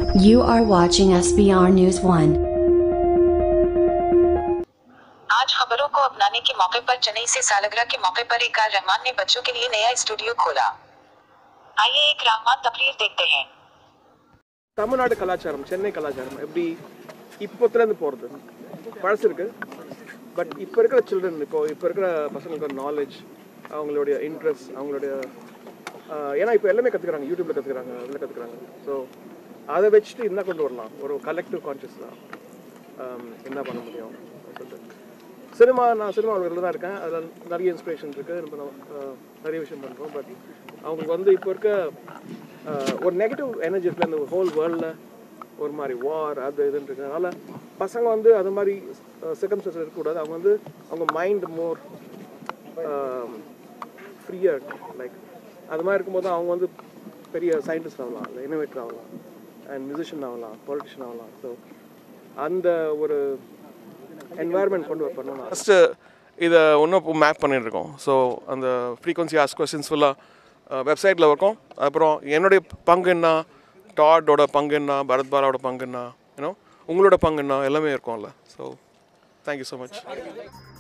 You are watching SBR News 1. आज खबरों को अपनाने के मौके पर चेन्नई से सालगिरह के मौके पर एक आर रहमान ने बच्चों के लिए नया स्टूडियो खोला आइए एक रहमान तकरीर देखते हैं தமிழ்நாடு கலாச்சாரம் சென்னை கலாச்சாரம் எப்படி இப்போத்துலேருந்து போகிறது பழசு இருக்கு பட் இப்போ இருக்கிற சில்ட்ரன் இப்போ இப்போ இருக்கிற பசங்களுக்கு நாலேஜ் அவங்களுடைய இன்ட்ரெஸ்ட் அவங்களுடைய ஆஹ், ஏன்னா இப்போ எல்லாமே கற்றுக்குறாங்க யூடியூப்ல கற்றுக்குறாங்க அதில் கற்றுக்குறாங்க ஸோ அதை வச்சுட்டு என்ன கொண்டு வரலாம் ஒரு கலெக்டிவ் கான்ஷியஸ் தான் ஆம், என்ன பண்ண முடியும் சொல்லிட்டு சினிமா நான் சினிமா உலகத்தில் தான் இருக்கேன் அதில் நிறைய இன்ஸ்பிரேஷன் இருக்குது நம்ம ஆஹ், நிறைய விஷயம் பண்ணுறோம் பட் அவங்களுக்கு வந்து இப்போ இருக்க ஆஹ், ஒரு நெகட்டிவ் எனர்ஜி இருக்குல்ல இந்த ஹோல் வேர்ல்டில் ஒரு மாதிரி வார் அது இதுன்னு இருக்கிறதுனால பசங்க வந்து அது மாதிரி சிக்கம்சஸ் இருக்கக்கூடாது அவங்க வந்து அவங்க மைண்ட் மோர் ஃப்ரீயாக இருக்கும் லைக் அது மாதிரி இருக்கும்போது அவங்க வந்து பெரிய சயின்டிஸ்ட் ஆகலாம் இல்லை இனோவேட்டர் ஆகலாம் அண்ட் மியூசிஷியன் ஆகலாம் பொலிட்டிஷியன் ஆகலாம் ஸோ அந்த ஒரு என்வாயர்மெண்ட் கொண்டு வரணும் ஃபஸ்ட்டு இதை இன்னும் இப்போ மேப் பண்ணிட்டுருக்கோம் ஸோ அந்த ஃப்ரீக்வன்சி ஆஸ் கொஸ்டின்ஸ் ஃபுல்லாக வெப்சைட்டில் இருக்கும் அப்புறம் என்னுடைய பங்கு என்ன டாடோட பங்கு என்ன பரத் பாலாவோட பங்கு என்ன யூனோ உங்களோட பங்கு என்ன எல்லாமே இருக்கும்ல ஸோ தேங்க்யூ ஸோ மச்